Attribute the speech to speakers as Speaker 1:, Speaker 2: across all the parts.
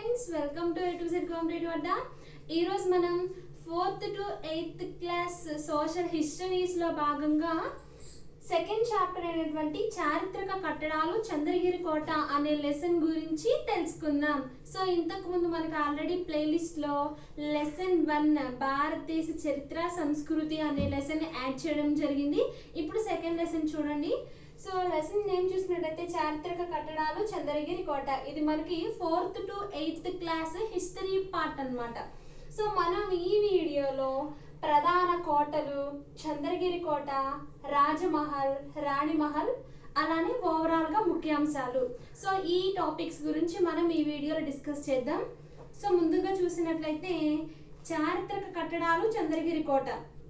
Speaker 1: friends welcome to A to Z competitive Adda ఈరోజు మనం fourth to eighth class social హిస్టరీస్లో భాగంగా సెకండ్ చాప్టర్ అయినటువంటి చారిత్రక కట్టడాలు చంద్రగిరి కోట అనే లెసన్ గురించి తెలుసుకుందాం సో ఇంతకు ముందు మనకు ఆల్రెడీ ప్లేలిస్ట్లో లెసన్ వన్ భారతదేశ చరిత్ర సంస్కృతి అనే లెసన్ యాడ్ చేయడం జరిగింది ఇప్పుడు సెకండ్ లెసన్ చూడండి సో లెసన్ నేమ్ చూసినట్టయితే చారిత్రక కట్టడాలు చంద్రగిరి కోట ఇది మనకి fourth to eighth class history part అన్నమాట సో మనం ఈ వీడియోలో ప్రధాన కోటలు చంద్రగిరి కోట రాజమహల్ రాణిమహల్ అలానే ఓవరాల్గా ముఖ్యాంశాలు సో ఈ టాపిక్స్ గురించి మనం ఈ వీడియోలో డిస్కస్ చేద్దాం సో ముందుగా చూసినట్లయితే చారిత్రక కట్టడాలు చంద్రగిరి కోట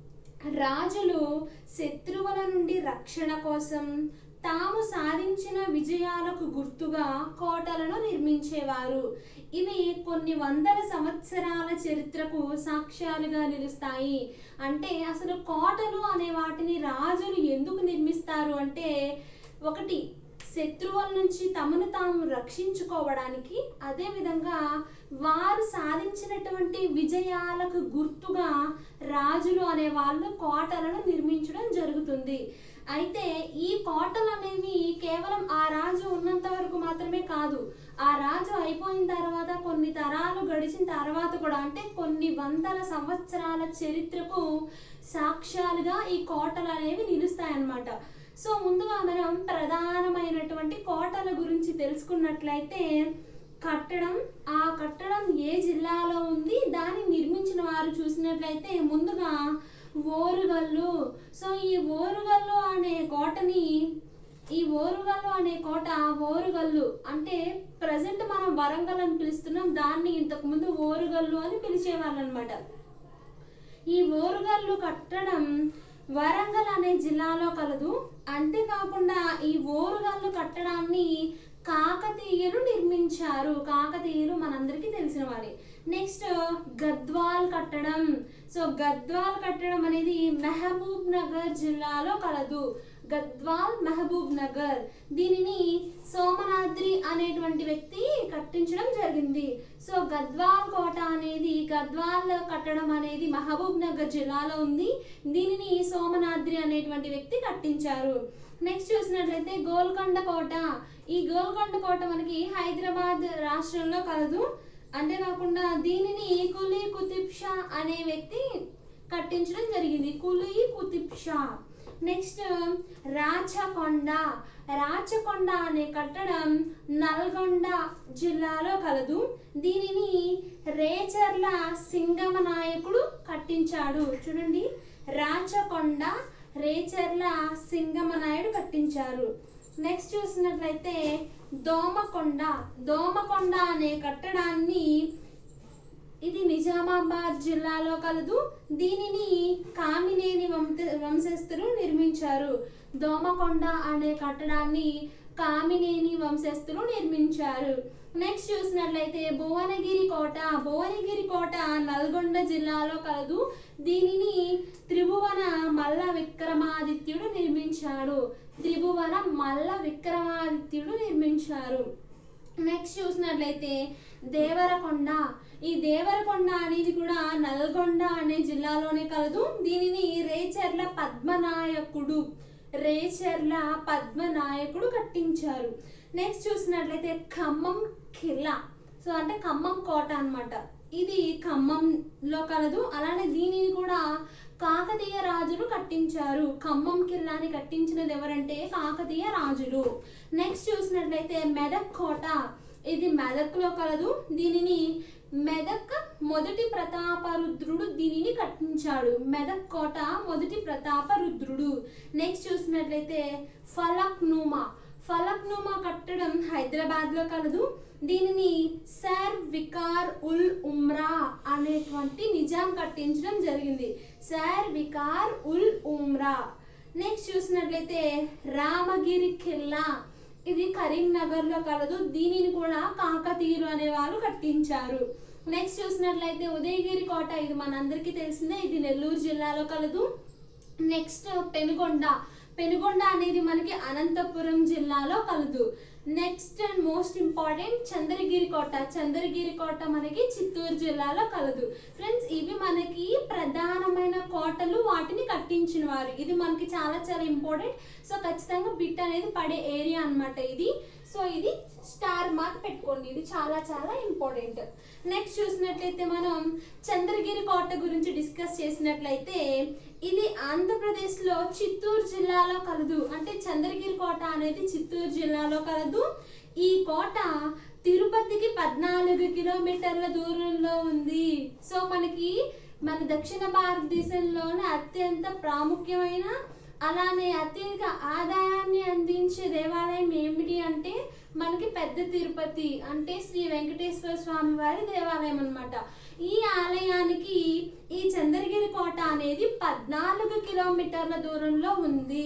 Speaker 1: రాజులు శత్రువుల నుండి రక్షణ కోసం తాము సాధించిన విజయాలకు గుర్తుగా కోటలను నిర్మించేవారు ఇవి కొన్ని వందల సంవత్సరాల చరిత్రకు సాక్ష్యాలుగా నిలుస్తాయి అంటే అసలు కోటలు అనే వాటిని రాజులు ఎందుకు నిర్మిస్తారు అంటే ఒకటి శత్రువుల నుంచి తమను తాము రక్షించుకోవడానికి అదేవిధంగా వారు సాధించినటువంటి విజయాలకు గుర్తుగా రాజులు అనే వాళ్ళు కోటలను నిర్మించడం జరుగుతుంది అయితే ఈ కోటలు అనేవి కేవలం ఆ రాజు ఉన్నంత వరకు మాత్రమే కాదు ఆ రాజు అయిపోయిన తర్వాత కొన్ని తరాలు గడిచిన తర్వాత కూడా అంటే కొన్ని వందల సంవత్సరాల చరిత్రకు సాక్ష్యాలుగా ఈ కోటలు అనేవి నిలుస్తాయన్నమాట సో ముందుగా మనం ప్రధానమైనటువంటి కోటల గురించి తెలుసుకున్నట్లయితే కట్టడం ఆ కట్టడం ఏ జిల్లాలో ఉంది దాన్ని నిర్మించిన వారు చూసినట్లయితే ముందుగా ఓరుగల్లు సో ఈ ఓరుగల్లు అనే కోటని ఈ ఓరుగల్లు అనే కోట ఓరుగల్లు అంటే ప్రజెంట్ మనం వరంగల్ అని పిలుస్తున్నాం దాన్ని ఇంతకు ముందు ఓరుగల్లు అని పిలిచేవాళ్ళు అనమాట ఈ ఓరుగల్లు కట్టడం వరంగల్ అనే జిల్లాలో కలదు అంతేకాకుండా ఈ ఓరుగల్లు కట్టడాన్ని కాకతీయులు నిర్మించారు కాకతీయులు మనందరికీ తెలిసిన వారే నెక్స్ట్ గద్వాల్ కట్టడం సో గద్వాల్ కట్టడం అనేది మహబూబ్ నగర్ జిల్లాలో కలదు గద్వాల్ మహబూబ్ నగర్ దీనిని సోమనాద్రి అనేటువంటి వ్యక్తి కట్టించడం జరిగింది సో గద్వాల్ కోట అనేది గద్వాల్ కట్టడం అనేది మహబూబ్ నగర్ జిల్లాలో ఉంది దీనిని సోమనాద్రి అనేటువంటి వ్యక్తి కట్టించారు నెక్స్ట్ చూసినట్లయితే గోల్కొండ కోట ఈ గోల్కొండ కోట మనకి హైదరాబాద్ రాష్ట్రంలో కలదు అంతేకాకుండా దీనిని కులీ కుతుబ్ షా అనే వ్యక్తి కట్టించడం జరిగింది కులీ కుతుబ్ షా నెక్స్ట్ రాచకొండ రాచకొండ అనే కట్టడం నల్గొండ జిల్లాలో కలదు దీనిని రేచర్ల సింగమ నాయకుడు కట్టించాడు చూడండి రాచకొండ రేచర్ల సింగమ నాయుడు కట్టించారు నెక్స్ట్ చూసినట్లయితే దోమకొండ దోమకొండ అనే కట్టడాన్ని ఇది నిజామాబాద్ జిల్లాలో కలదు దీనిని కామినేని వంశ వంశస్థులు నిర్మించారు దోమకొండ అనే కట్టడాన్ని కామినేని వంశస్థులు నిర్మించారు నెక్స్ట్ చూసినట్లయితే భువనగిరి కోట భువనగిరి కోట నల్గొండ జిల్లాలో కలదు దీనిని త్రిభువన మల్ల విక్రమాదిత్యుడు నిర్మించాడు త్రిభువన మల్ల విక్రమాదిత్యుడు నిర్మించారు నెక్స్ట్ చూసినట్లయితే దేవరకొండ ఈ దేవరకొండ అనేది కూడా నల్గొండ అనే జిల్లాలోనే కలదు దీనిని రేచర్ల పద్మనాయకుడు రేచర్ల పద్మనాయకుడు కట్టించారు నెక్స్ట్ చూసినట్లయితే ఖమ్మం ఖిల్లా సో అంటే ఖమ్మం కోట అన్నమాట ఇది ఖమ్మంలో కలదు అలానే దీనిని కూడా కాకతీయ రాజులు కట్టించారు ఖమ్మం కిల్లాని కట్టించినది ఎవరంటే కాకతీయ రాజులు నెక్స్ట్ చూసినట్లయితే మెదక్ కోట ఇది మెదక్లో కలదు దీనిని మెదక్ మొదటి ప్రతాపరుద్రుడు దీనిని కట్టించాడు మెదక్ కోట మొదటి ప్రతాపరుద్రుడు నెక్స్ట్ చూసినట్లయితే ఫలక్నుమా ఫలక్నుమా కట్టడం హైదరాబాద్లో కలదు దీనిని సర్ వికార్ ఉల్ ఉమ్రా అనేటువంటి నిజాం కట్టించడం జరిగింది సర్ వికార్ ఉల్ ఉమ్రా నెక్స్ట్ చూసినట్లయితే రామగిరి ఖిల్లా ఇది కరీంనగర్లో కలదు దీనిని కూడా కాకతీయులు అనే వాళ్ళు కట్టించారు నెక్స్ట్ చూసినట్లయితే ఉదయగిరి కోట ఇది మనందరికీ తెలిసిందే ఇది నెల్లూరు జిల్లాలో కలదు నెక్స్ట్ పెనుగొండ పెనుగొండ అనేది మనకి అనంతపురం జిల్లాలో కలదు next and most important Chandragiri కోట చంద్రగిరి కోట మనకి చిత్తూరు జిల్లాలో కలదు ఫ్రెండ్స్ ఇవి మనకి ప్రధానమైన కోటలు వాటిని కట్టించిన వారు ఇది మనకి చాలా చాలా ఇంపార్టెంట్ సో ఖచ్చితంగా బిట్ అనేది పడే ఏరియా అన్నమాట ఇది సో ఇది స్టార్ మార్క్ పెట్టుకోండి ఇది చాలా చాలా ఇంపార్టెంట్ నెక్స్ట్ చూసినట్లయితే మనం చంద్రగిరి కోట గురించి డిస్కస్ చేసినట్లయితే ఇది ఆంధ్రప్రదేశ్లో చిత్తూరు జిల్లాలో కలదు అంటే చంద్రగిరి కోట అనేది చిత్తూరు జిల్లాలో కలదు ఈ కోట తిరుపతికి పద్నాలుగు కిలోమీటర్ల దూరంలో ఉంది సో మనకి మన దక్షిణ భారతదేశంలోనే అత్యంత ప్రాముఖ్యమైన అలానే అత్యధిక ఆదాయాన్ని అందించే దేవాలయం ఏమిటి అంటే మనకి పెద్ద తిరుపతి అంటే శ్రీ వెంకటేశ్వర స్వామి వారి దేవాలయం అన్నమాట ఈ ఆలయానికి ఈ చంద్రగిరి కోట అనేది పద్నాలుగు కిలోమీటర్ల దూరంలో ఉంది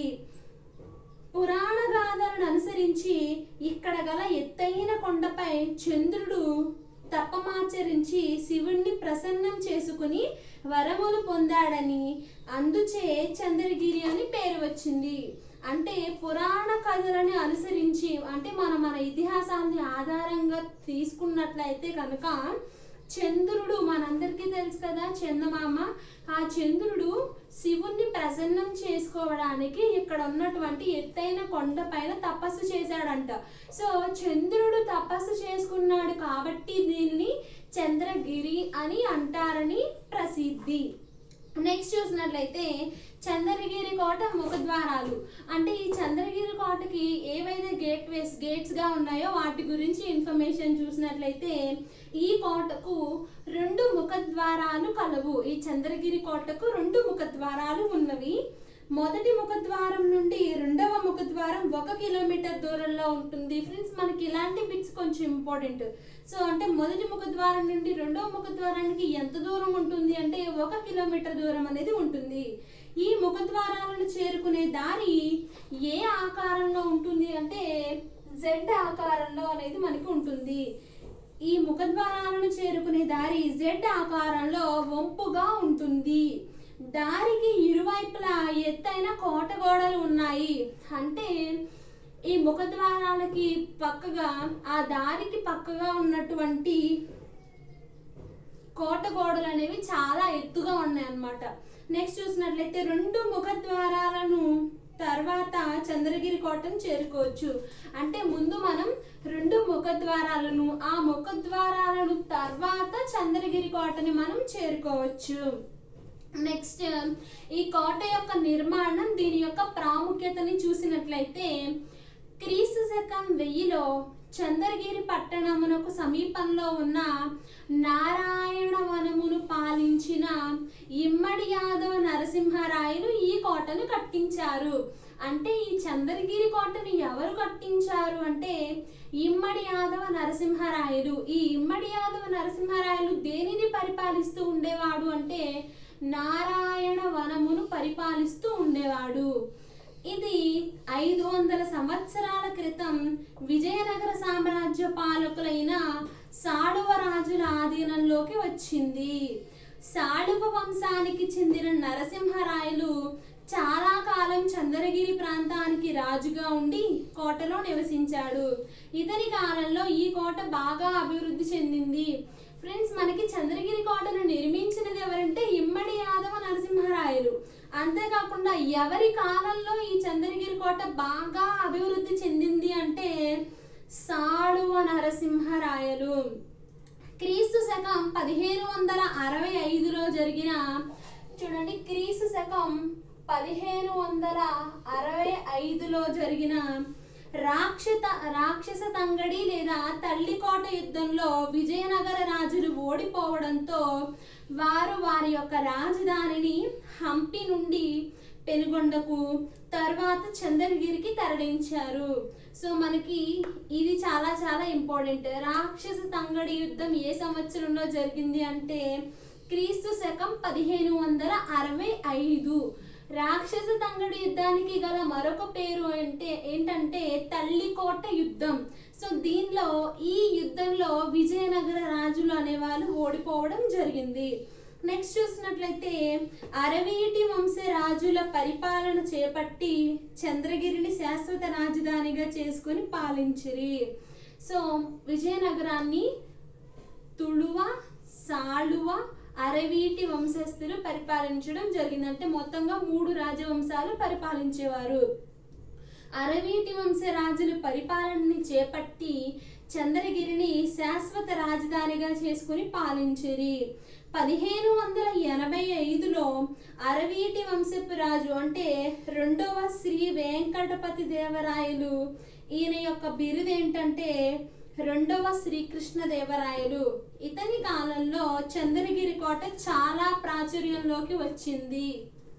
Speaker 1: పురాణ గాథలను అనుసరించి ఇక్కడ గల ఎత్తైన కొండపై చంద్రుడు తపమాచరించి శివుణ్ణి ప్రసన్నం చేసుకుని వరములు పొందాడని అందుచే చంద్రగిరి అని పేరు వచ్చింది అంటే పురాణ కథలని అనుసరించి అంటే మనం మన ఇతిహాసాన్ని ఆధారంగా తీసుకున్నట్లయితే కనుక చంద్రుడు మనందరికీ తెలుసు కదా చందమామ ఆ చంద్రుడు శివుణ్ణి ప్రసన్నం చేసుకోవడానికి ఇక్కడ ఉన్నటువంటి ఎత్తైన కొండ పైన తపస్సు చేశాడంట సో చంద్రుడు తపస్సు చేసుకున్నాడు కాబట్టి దీనిని చంద్రగిరి అని అంటారని ప్రసిద్ధి నెక్స్ట్ చూసినట్లయితే చంద్రగిరి కోట ముఖద్వారాలు అంటే ఈ చంద్రగిరి కోటకి ఏవైతే గేట్ వేస్ గేట్స్ గా ఉన్నాయో వాటి గురించి ఇన్ఫర్మేషన్ చూసినట్లయితే ఈ కోటకు రెండు ముఖద్వారాలు కలవు ఈ చంద్రగిరి కోటకు రెండు ముఖద్వారాలు ఉన్నవి మొదటి ముఖద్వారం నుండి రెండవ ముఖద్వారం ఒక కిలోమీటర్ దూరంలో ఉంటుంది ఫ్రెండ్స్ మనకి ఇలాంటి బిట్స్ కొంచెం ఇంపార్టెంట్ సో అంటే మొదటి ముఖద్వారం నుండి రెండవ ముఖద్వారానికి ఎంత దూరం ఉంటుంది అంటే ఒక కిలోమీటర్ దూరం అనేది ఉంటుంది ఈ ముఖద్వారాలను చేరుకునే దారి ఏ ఆకారంలో ఉంటుంది అంటే జెడ్ ఆకారంలో అనేది మనకి ఉంటుంది ఈ ముఖద్వారాలను చేరుకునే దారి జెడ్ ఆకారంలో వంపుగా ఉంటుంది దారికి ఇరువైపులా ఎత్తైన కోట గోడలు ఉన్నాయి అంటే ఈ ముఖద్వారాలకి పక్కగా ఆ దారికి పక్కగా ఉన్నటువంటి కోట గోడలు అనేవి చాలా ఎత్తుగా ఉన్నాయి అన్నమాట నెక్స్ట్ చూసినట్లయితే రెండు ముఖద్వారాలను తర్వాత చంద్రగిరి కోటను చేరుకోవచ్చు అంటే ముందు మనం రెండు ముఖద్వారాలను ఆ ముఖద్వారాలను తర్వాత చంద్రగిరి కోటని మనం చేరుకోవచ్చు నెక్స్ట్ ఈ కోట యొక్క నిర్మాణం దీని యొక్క ప్రాముఖ్యతని చూసినట్లయితే క్రీస్తు శకం వెయ్యిలో చంద్రగిరి పట్టణమునకు సమీపంలో ఉన్న నారాయణ వనమును పాలించిన ఇమ్మడి యాదవ నరసింహరాయలు ఈ కోటను కట్టించారు అంటే ఈ చంద్రగిరి కోటను ఎవరు కట్టించారు అంటే ఇమ్మడి యాదవ నరసింహరాయలు ఈ ఇమ్మడి యాదవ నరసింహరాయలు దేనిని పరిపాలిస్తూ ఉండేవాడు అంటే నారాయణ వనమును పరిపాలిస్తూ ఉండేవాడు ఇది ఐదు వందల సంవత్సరాల క్రితం విజయనగర సామ్రాజ్య పాలకులైన సాళువ రాజుల ఆధీనంలోకి వచ్చింది సాళువ వంశానికి చెందిన నరసింహరాయలు చాలా కాలం చంద్రగిరి ప్రాంతానికి రాజుగా ఉండి కోటలో నివసించాడు ఇతని కాలంలో ఈ కోట బాగా అభివృద్ధి చెందింది ఫ్రెండ్స్ మనకి చంద్రగిరి కోటను నిర్మించినది ఎవరంటే ఇమ్మడి యాదవ నరసింహరాయలు అంతేకాకుండా ఎవరి కాలంలో ఈ చంద్రగిరి కోట బాగా అభివృద్ధి చెందింది అంటే సాళువ నరసింహరాయలు క్రీస్తు శకం పదిహేను వందల అరవై ఐదులో జరిగిన చూడండి క్రీస్తు శకం పదిహేను వందల అరవై ఐదులో జరిగిన రాక్షత రాక్షస తంగడి లేదా తల్లికోట యుద్ధంలో విజయనగర రాజులు ఓడిపోవడంతో వారు వారి యొక్క రాజధానిని హంపి నుండి పెనుగొండకు తర్వాత చంద్రగిరికి తరలించారు సో మనకి ఇది చాలా చాలా ఇంపార్టెంట్ రాక్షస తంగడి యుద్ధం ఏ సంవత్సరంలో జరిగింది అంటే క్రీస్తు శకం పదిహేను వందల అరవై ఐదు రాక్షస తంగడి యుద్ధానికి గల మరొక పేరు అంటే ఏంటంటే తల్లికోట యుద్ధం సో దీనిలో ఈ యుద్ధంలో విజయనగర రాజులు అనేవాళ్ళు ఓడిపోవడం జరిగింది నెక్స్ట్ చూసినట్లయితే అరవీటి వంశ రాజుల పరిపాలన చేపట్టి చంద్రగిరిని శాశ్వత రాజధానిగా చేసుకొని పాలించిరి సో విజయనగరాన్ని తుళువ సాళువ అరవీటి వంశస్థులు పరిపాలించడం జరిగింది అంటే మొత్తంగా మూడు రాజవంశాలు పరిపాలించేవారు అరవీటి వంశ రాజులు పరిపాలనని చేపట్టి చంద్రగిరిని శాశ్వత రాజధానిగా చేసుకుని పాలించిరి పదిహేను వందల ఎనభై ఐదులో అరవీటి వంశపు రాజు అంటే రెండవ శ్రీ వెంకటపతి దేవరాయలు ఈయన యొక్క బిరుదు ఏంటంటే రెండవ శ్రీకృష్ణ దేవరాయలు ఇతని కాలంలో చంద్రగిరి కోట చాలా ప్రాచుర్యంలోకి వచ్చింది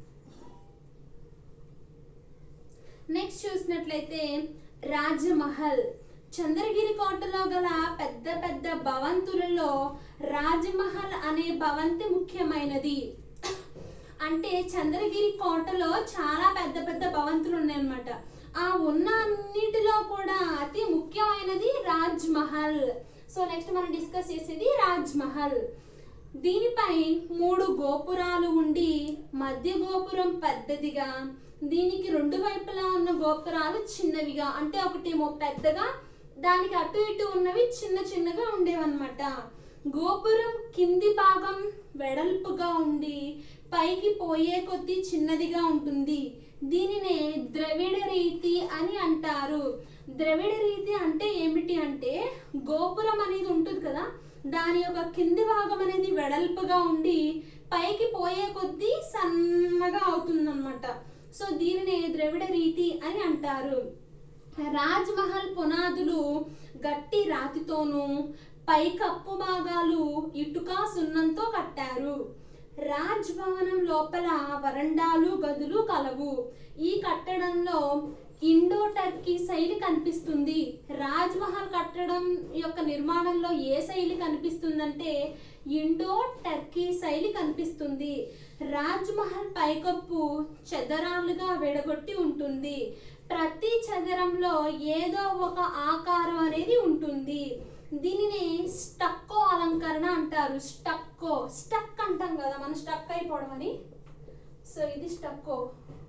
Speaker 1: నెక్స్ట్ చూసినట్లయితే రాజమహల్ చంద్రగిరి కోటలో గల పెద్ద పెద్ద భవంతులలో రాజమహల్ అనే భవంతి ముఖ్యమైనది అంటే చంద్రగిరి కోటలో చాలా పెద్ద పెద్ద భవంతులు ఉన్నాయన్నమాట ఆ ఉన్న అన్నిటిలో కూడా అతి ముఖ్యమైనది రాజ్ మహల్ సో నెక్స్ట్ మనం డిస్కస్ చేసేది రాజ్ మహల్ దీనిపై మూడు గోపురాలు ఉండి మధ్య గోపురం పెద్దదిగా దీనికి రెండు వైపులా ఉన్న గోపురాలు చిన్నవిగా అంటే ఒకటేమో పెద్దగా దానికి అటు ఇటు ఉన్నవి చిన్న చిన్నగా ఉండేవన్నమాట గోపురం కింది భాగం వెడల్పుగా ఉండి పైకి పోయే కొద్దీ చిన్నదిగా ఉంటుంది దీనినే ద్రవిడ రీతి అని అంటారు ద్రవిడ రీతి అంటే ఏమిటి అంటే గోపురం అనేది ఉంటుంది కదా దాని యొక్క కింది భాగం అనేది వెడల్పుగా ఉండి పైకి పోయే కొద్దీ సన్నగా అవుతుందన్నమాట సో దీనినే ద్రవిడ రీతి అని అంటారు రాజ్ మహల్ పునాదులు గట్టి రాతితోనూ పై కప్పు భాగాలు ఇటుక సున్నంతో కట్టారు రాజ్ భవనం లోపల వరండాలు గదులు కలవు ఈ కట్టడంలో ఇండో టర్కీ శైలి కనిపిస్తుంది రాజ్ మహల్ కట్టడం యొక్క నిర్మాణంలో ఏ శైలి కనిపిస్తుందంటే ఇండో టర్కీ శైలి కనిపిస్తుంది రాజ్ మహల్ పైకప్పు చదరాలుగా విడగొట్టి ఉంటుంది ప్రతి చదరంలో ఏదో ఒక ఆకారం అనేది ఉంటుంది దీనిని స్టక్కో అలంకరణ అంటారు స్టక్కో స్టక్ అంటాం కదా మనం స్టక్ అయిపోవడం అని సో ఇది స్టక్కో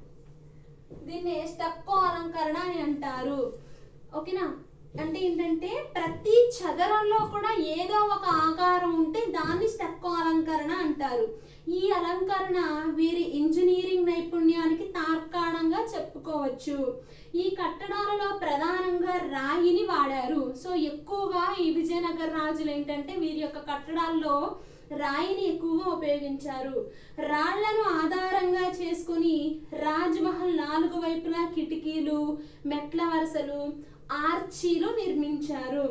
Speaker 1: దీన్ని స్టక్కో అలంకరణ అని అంటారు ఓకేనా అంటే ఏంటంటే ప్రతి చదరంలో కూడా ఏదో ఒక ఆకారం ఉంటే దాన్ని స్టక్కో అలంకరణ అంటారు ఈ అలంకరణ వీరి ఇంజనీరింగ్ నైపుణ్యానికి తార్కాణంగా చెప్పుకోవచ్చు ఈ కట్టడాలలో ప్రధానంగా రాయిని వాడారు సో ఎక్కువగా ఈ విజయనగర రాజులు ఏంటంటే వీరి యొక్క కట్టడాల్లో రాయిని ఎక్కువగా ఉపయోగించారు రాళ్లను ఆధారంగా చేసుకుని రాజ్మహల్ నాలుగు వైపులా కిటికీలు మెట్ల వరుసలు ఆర్చీలు నిర్మించారు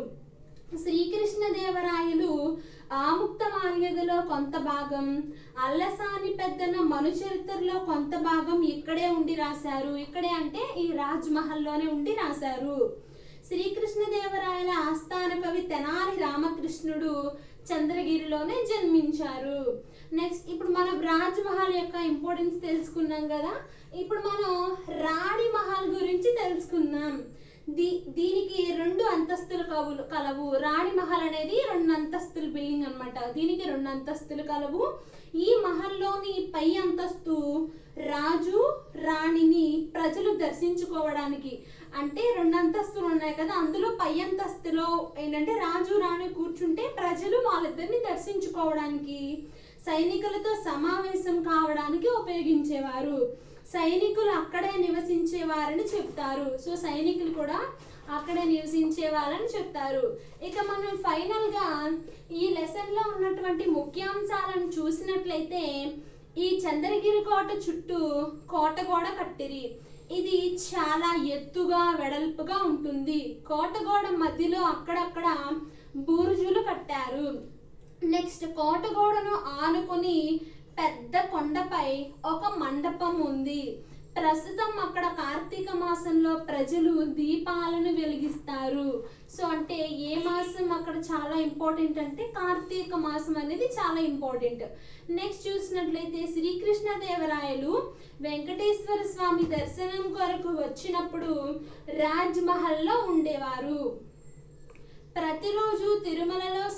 Speaker 1: శ్రీకృష్ణదేవరాయలు ఆముక్త మాల్యదలో కొంత భాగం అల్లసాని పెద్దన మను చరిత్రలో కొంత భాగం ఇక్కడే ఉండి రాశారు ఇక్కడే అంటే ఈ రాజ్ మహల్లోనే ఉండి రాశారు శ్రీకృష్ణదేవరాయల ఆస్థాన కవి తెనాలి రామకృష్ణుడు చంద్రగిరిలోనే జన్మించారు నెక్స్ట్ ఇప్పుడు మనం రాజ్ మహల్ యొక్క ఇంపార్టెన్స్ తెలుసుకున్నాం కదా ఇప్పుడు మనం రాణి మహల్ గురించి తెలుసుకుందాం దీ దీనికి రెండు అంతస్తులు కవులు కలవు రాణి మహల్ అనేది రెండు అంతస్తుల బిల్డింగ్ అన్నమాట దీనికి రెండు అంతస్తులు కలవు ఈ మహల్లోని పై అంతస్తు రాజు రాణిని ప్రజలు దర్శించుకోవడానికి అంటే రెండు అంతస్తులు ఉన్నాయి కదా అందులో పై అంతస్తులో ఏంటంటే రాజు రాణి కూర్చుంటే ప్రజలు వాళ్ళిద్దరిని దర్శించుకోవడానికి సైనికులతో సమావేశం కావడానికి ఉపయోగించేవారు సైనికులు అక్కడే నివసించేవారని చెప్తారు సో సైనికులు కూడా అక్కడే నివసించేవారని చెప్తారు ఇక మనం ఫైనల్ గా ఈ లెసన్ లో ఉన్నటువంటి ముఖ్యాంశాలను చూసినట్లయితే ఈ చంద్రగిరి కోట చుట్టూ కోట కూడా కట్టిరి ఇది చాలా ఎత్తుగా వెడల్పుగా ఉంటుంది కోట గోడ మధ్యలో అక్కడక్కడ బూరుజులు కట్టారు నెక్స్ట్ కోట గోడను ఆనుకొని పెద్ద కొండపై ఒక మండపం ఉంది ప్రస్తుతం అక్కడ కార్తీక మాసంలో ప్రజలు దీపాలను వెలిగిస్తారు సో అంటే ఏ మాసం అక్కడ చాలా ఇంపార్టెంట్ అంటే కార్తీక మాసం అనేది చాలా ఇంపార్టెంట్ నెక్స్ట్ చూసినట్లయితే శ్రీకృష్ణదేవరాయలు వెంకటేశ్వర స్వామి దర్శనం కొరకు వచ్చినప్పుడు రాజ్ మహల్లో ఉండేవారు ప్రతిరోజు తిరుమలలో స్వామి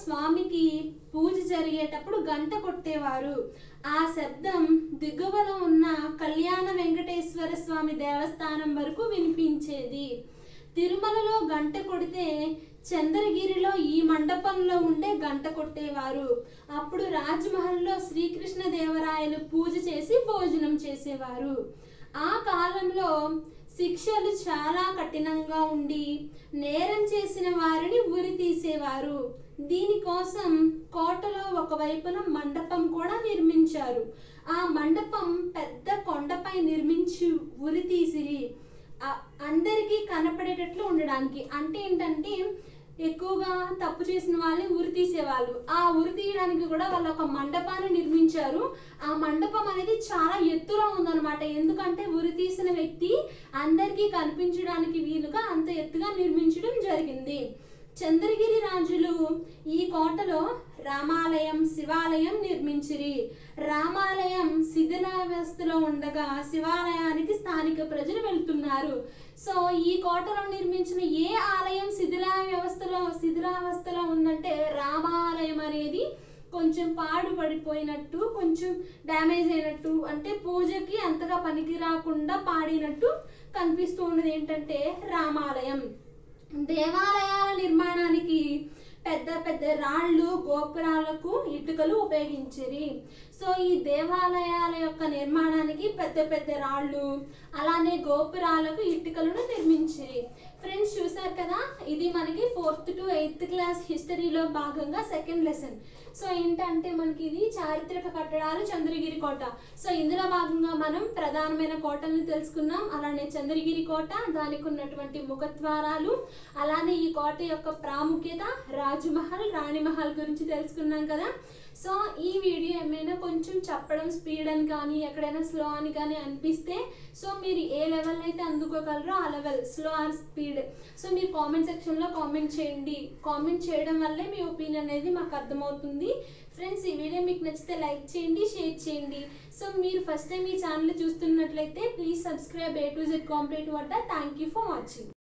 Speaker 1: స్వామికి పూజ జరిగేటప్పుడు గంట కొట్టేవారు ఆ శబ్దం దిగువలో ఉన్న కళ్యాణ వెంకటేశ్వర స్వామి దేవస్థానం వరకు వినిపించేది తిరుమలలో గంట కొడితే చంద్రగిరిలో ఈ మండపంలో ఉండే గంట కొట్టేవారు అప్పుడు రాజ్మహల్లో శ్రీకృష్ణ దేవరాయలు పూజ చేసి భోజనం చేసేవారు ఆ కాలంలో శిక్షలు చాలా కఠినంగా ఉండి నేరం చేసిన వారిని ఉరి తీసేవారు దీనికోసం కోటలో ఒకవైపున మండపం కూడా నిర్మించారు ఆ మండపం పెద్ద కొండపై నిర్మించి ఉరి తీసిరి ఆ- అందరికీ కనపడేటట్లు ఉండడానికి అంటే ఏంటంటే ఎక్కువగా తప్పు చేసిన వాళ్ళని ఉరి తీసేవాళ్ళు ఆ ఉరి తీయడానికి కూడా వాళ్ళు ఒక మండపాన్ని నిర్మించారు ఆ మండపం అనేది చాలా ఎత్తులో ఉందన్నమాట ఎందుకంటే ఉరి తీసిన వ్యక్తి అందరికీ కనిపించడానికి వీలుగా అంత ఎత్తుగా నిర్మించడం జరిగింది చంద్రగిరి రాజులు ఈ కోటలో రామాలయం శివాలయం నిర్మించిరి రామాలయం శిథిలావస్థలో ఉండగా శివాలయానికి స్థానిక ప్రజలు వెళ్తున్నారు సో ఈ కోటలో నిర్మించిన ఏ ఆలయం శిథిలా వ్యవస్థలో శిథిలావస్థలో ఉందంటే రామాలయం అనేది కొంచెం పాడు పడిపోయినట్టు కొంచెం డ్యామేజ్ అయినట్టు అంటే పూజకి అంతగా పనికి రాకుండా పాడినట్టు కనిపిస్తూ ఉన్నది ఏంటంటే రామాలయం దేవాలయాల నిర్మాణానికి పెద్ద పెద్ద రాళ్ళు గోపురాలకు ఇటుకలు ఉపయోగించిరి సో ఈ దేవాలయాల యొక్క నిర్మాణానికి పెద్ద పెద్ద రాళ్ళు అలానే గోపురాలకు ఇటుకలను నిర్మించిరి ఫ్రెండ్స్ చూసారు కదా ఇది మనకి ఫోర్త్ టు ఎయిత్ క్లాస్ హిస్టరీలో భాగంగా సెకండ్ లెసన్ సో ఏంటంటే మనకి ఇది చారిత్రక కట్టడాలు చంద్రగిరి కోట సో ఇందులో భాగంగా మనం ప్రధానమైన కోటలను తెలుసుకున్నాం అలానే చంద్రగిరి కోట దానికి ఉన్నటువంటి ముఖద్వారాలు అలానే ఈ కోట యొక్క ప్రాముఖ్యత రాజమహల్ రాణిమహల్ గురించి తెలుసుకున్నాం కదా సో ఈ వీడియో ఏమైనా కొంచెం చెప్పడం స్పీడ్ అని కానీ ఎక్కడైనా స్లో అని కానీ అనిపిస్తే సో మీరు ఏ లెవెల్ అయితే అందుకోగలరో ఆ level slow or speed so మీరు కామెంట్ సెక్షన్లో కామెంట్ చేయండి కామెంట్ చేయడం వల్లే మీ ఒపీనియన్ అనేది మాకు అర్థమవుతుంది ఫ్రెండ్స్ ఈ వీడియో మీకు నచ్చితే లైక్ చేయండి షేర్ చేయండి సో మీరు ఫస్ట్ టైం ఈ ఛానల్ చూస్తున్నట్లయితే please subscribe A to Z complete వద్ద థ్యాంక్ యూ ఫర్ వాచింగ్